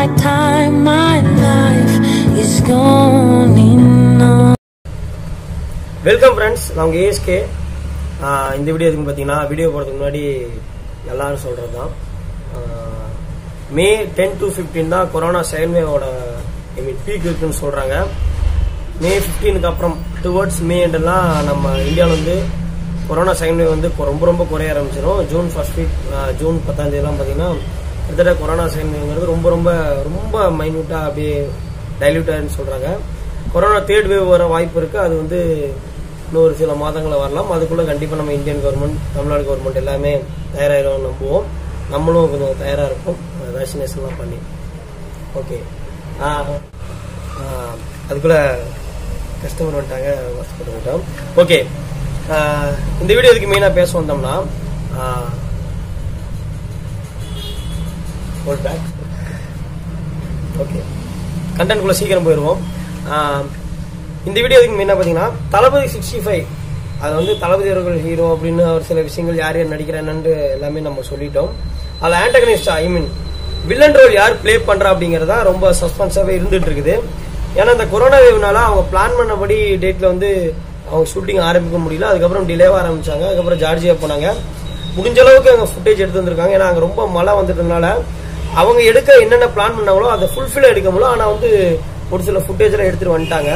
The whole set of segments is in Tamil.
time, my life is gone enough. Welcome friends நான் உங்கள் ஏஎஸ்கே இந்த வீடியோ எதுக்கு பார்த்தீங்கன்னா வீடியோ போகிறதுக்கு முன்னாடி எல்லாரும் சொல்கிறது தான் மே டென் டு ஃபிஃப்டீன் தான் கொரோனா செகண்ட் வேவோட ஐ மீன் பீக் இருக்குன்னு சொல்கிறாங்க மே ஃபிஃப்டீனுக்கு அப்புறம் டுவர்ட்ஸ் மே எண்டெல்லாம் நம்ம இந்தியாவில் வந்து கொரோனா செகண்ட் வேவ் வந்து கொ- ரொம்ப ரொம்ப குறைய ஆரம்பிச்சிடும் ஜூன் ஃபர்ஸ்ட் வீக் ஜூன் பத்தாம் தேதிலாம் பார்த்தீங்கன்னா கிட்டத்தட்ட கொரோனா செகண்ட் வேவ்ங்கிறது ரொம்ப ரொம்ப ரொம்ப மைன்யூட்டாக அப்படியே டைல்யூட் ஆகுதுன்னு சொல்கிறாங்க கொரோனா தேர்ட் வேவ் வர வாய்ப்பு இருக்குது அது வந்து இன்னொரு சில மாதங்களில் வரலாம் அதுக்குள்ளே கண்டிப்பாக நம்ம இந்தியன் கவர்மெண்ட் தமிழ்நாடு கவர்மெண்ட் எல்லாமே தயாராகிடும் நம்புவோம் நம்மளும் கொஞ்சம் தயாராக இருப்போம் வேக்சினேஷன்லாம் பண்ணி ஓகே அதுக்குள்ளே கஸ்டமர் வந்துட்டாங்க வாட்ஸ்அப் விட்டோம் ஓகே இந்த வீடியோ எதுக்கு மெயினாக பேச வந்தோம்னா பேக் ஓகே கண்டென்ட்குள்ளே சீக்கிரம் போயிடுவோம் ஆஹ் இந்த வீடியோ எதுக்கு மெயினாக பார்த்தீங்கன்னா தளபதி சிக்ஸ்டி ஃபைவ் அது வந்து தளபதி அவர்கள் ஹீரோ அப்படின்னு ஒரு சில விஷயங்கள் யார் யார் நடிக்கிறான்னு எல்லாமே நம்ம சொல்லிட்டோம் அதில் ஆண்டகனிஸ்டா ஐ மீன் வில்லன் ரோல் யார் ப்ளே பண்ணுறா அப்படிங்கிறதா ரொம்ப சஸ்பென்ஸாகவே இருந்துட்டு இருக்குது ஏன்னா இந்த கொரோனா வேவ்னால அவங்க பிளான் பண்ணபடி டேட்டில் வந்து அவங்க ஷூட்டிங் ஆரம்பிக்க முடியல அதுக்கப்புறம் டிலேவாக ஆரம்பிச்சாங்க அதுக்கப்புறம் ஜார்ஜியா போனாங்க முடிஞ்ச அளவுக்கு அங்கே ஃபுட்டேஜ் எடுத்து வந்திருக்காங்க ஏன்னா அங்கே ரொம்ப மழை வந்துட்டதுனால அவங்க எடுக்க என்னென்ன பிளான் பண்ணாங்களோ அதை ஃபுல்ஃபில் எடுக்க முடியல ஆனால் வந்து ஒரு சில ஃபுட்டேஜ்லாம் எடுத்துட்டு வந்துட்டாங்க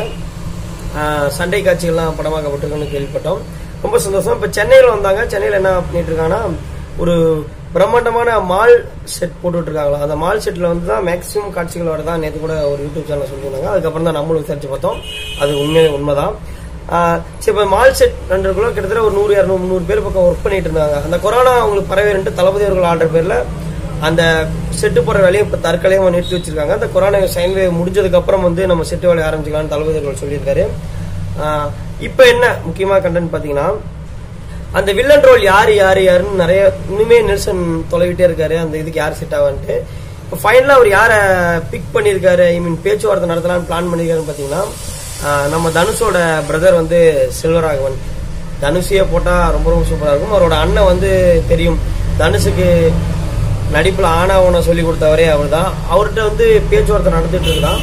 ஆஹ் சண்டை காட்சிகள்லாம் படமாக்கப்பட்டிருக்குன்னு கேள்விப்பட்டோம் ரொம்ப சந்தோஷம் இப்போ சென்னையில் வந்தாங்க சென்னையில் என்ன பண்ணிட்டு இருக்காங்கன்னா ஒரு பிரம்மாண்டமான மால் செட் போட்டுட்டு இருக்காங்களா அந்த மால் செட்டில் வந்து தான் மேக்ஸிமம் காட்சிகள் வரதா நேற்று கூட ஒரு யூடியூப் சேனல் சொல்லியிருந்தாங்க அதுக்கப்புறம் தான் நம்மளும் விசாரிச்சு பார்த்தோம் அது உண்மையிலே உண்மைதான் ஆஹ் சரி இப்போ மால் செட் ரெண்டுக்குள்ள கிட்டத்தட்ட ஒரு நூறு இரநூறு முந்நூறு பேர் பக்கம் ஒர்க் பண்ணிட்டு இருந்தாங்க அந்த கொரோனா அவங்களுக்கு பரவே ரெண்டு தளபதி அவர்கள் ஆர்டர் பேர்ல அந்த செட்டு போற வேலையை இப்போ தற்கொலையாக நிறுத்தி வச்சிருக்காங்க அந்த கொரோனா சைன் வேவ் முடிஞ்சதுக்கு அப்புறம் வந்து நம்ம செட்டு வேலையை ஆரம்பிச்சுக்கலாம்னு தளபதி அவர்கள் சொல்லியிருக்காரு ஆஹ் இப்போ என்ன முக்கியமாக கண்டென்ட் பார்த்தீங்கன்னா அந்த வில்லன் ரோல் யாரு யாரு யாருன்னு நிறைய இன்னுமே நெல்சன் தொலைவிட்டே இருக்காரு அந்த இதுக்கு யார் செட் ஆவான்ட்டு இப்போ ஃபைனலாக அவர் யாரை பிக் பண்ணியிருக்காரு ஐ மீன் பேச்சுவார்த்தை நடத்தலாம்னு பிளான் பண்ணியிருக்காருன்னு பார்த்தீங்கன்னா ஆஹ் நம்ம தனுஷோட பிரதர் வந்து செல்வராகவன் தனுஷையே போட்டால் ரொம்ப ரொம்ப சூப்பராக இருக்கும் அவரோட அண்ணன் வந்து தெரியும் தனுஷுக்கு நடிப்பில் ஆனாவனை சொல்லி கொடுத்தவரே அவர் தான் அவர்கிட்ட வந்து பேச்சுவார்த்தை நடந்துட்டு இருக்குதான்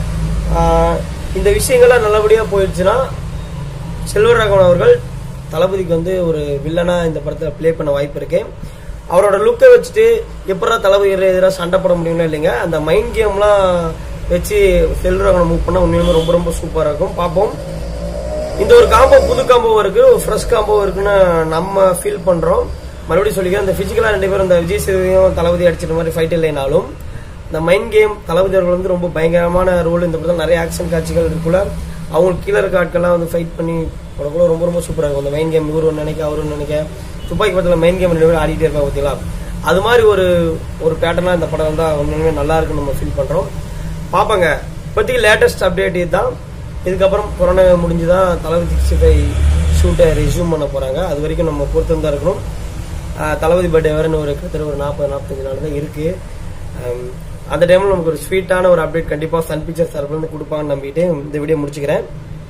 ஆஹ் இந்த விஷயங்கள்லாம் நல்லபடியாக போயிடுச்சுன்னா செல்வராகவன் அவர்கள் தளபதிக்கு வந்து ஒரு வில்லனா இந்த படத்தில் ப்ளே பண்ண வாய்ப்பு இருக்கு அவரோட லுக்கை வச்சுட்டு எப்படா தளபதி எதிராக சண்டை போட முடியும்னு இல்லைங்க அந்த மைண்ட் கேம்லாம் வச்சு செல்வராகவனை மூவ் பண்ணால் உண்மையுமே ரொம்ப ரொம்ப சூப்பராக இருக்கும் பார்ப்போம் இந்த ஒரு காம்போ புது காம்போ இருக்கு ஒரு ஃப்ரெஷ் காம்போ இருக்குன்னு நம்ம ஃபீல் பண்றோம் மறுபடியும் சொல்லிக்கிறேன் இந்த பிசிக்கலா ரெண்டு பேரும் இந்த விஜய் சேதுவையும் தளபதி அடிச்சிட்ட மாதிரி ஃபைட் இல்லைனாலும் இந்த மைண்ட் கேம் தளபதி அவர்கள் வந்து ரொம்ப பயங்கரமான ரோல் இந்த படத்தில் நிறைய ஆக்ஷன் காட்சிகள் இருக்குள்ள அவங்களுக்கு கீழே இருக்க ஆட்கள்லாம் வந்து ஃபைட் பண்ணி போடக்குள்ள ரொம்ப ரொம்ப சூப்பராக இருக்கும் அந்த மைண்ட் கேம் இவரு ஒன்று நினைக்க அவரு ஒண்ணு நினைக்க துப்பாக்கி படத்தில் மைண்ட் கேம் ரெண்டு பேரும் ஆடிட்டே இருப்பாங்க பார்த்தீங்களா அது மாதிரி ஒரு ஒரு பேட்டர்னா இந்த படம் வந்து உண்மையுமே நல்லா இருக்குன்னு நம்ம ஃபீல் பண்றோம் பார்ப்பாங்க இப்போதைக்கு லேட்டஸ்ட் அப்டேட் இதுதான் இதுக்கப்புறம் கொரோனா முடிஞ்சுதான் தளபதி சிக்ஸ்டி ஃபைவ் ஷூட்டை ரெஸ்யூம் பண்ண போறாங்க அது வரைக்கும் நம்ம பொறுத்து தான் இருக்கணும் ஆஹ் தளபதி பர்த்டே வேற இன்னும் ஒரு கிட்டத்தட்ட ஒரு நாற்பது நாற்பத்தஞ்சு நாள் தான் இருக்கு ஆம், அந்த டைம்ல நமக்கு ஒரு ஸ்வீட்டான ஒரு அப்டேட் கண்டிப்பா சன் பிக்சர்ஸ் தரப்புல இருந்து கொடுப்பாங்கன்னு நம்பிட்டு இந்த வீடியோ முடிச்சுக்கிறேன்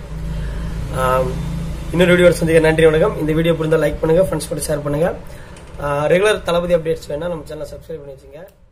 ஆம், இன்னொரு வீடியோ சந்திக்க நன்றி வணக்கம் இந்த வீடியோ புரிந்தா லைக் பண்ணுங்க ஃப்ரெண்ட்ஸ் கூட ஷேர் பண்ணுங்க ரெகுலர் தளபதி அப்டேட்ஸ் வேணா நம்ம சேனல் சப்ஸ்கிரைப் பண்ணி வச்சுங்க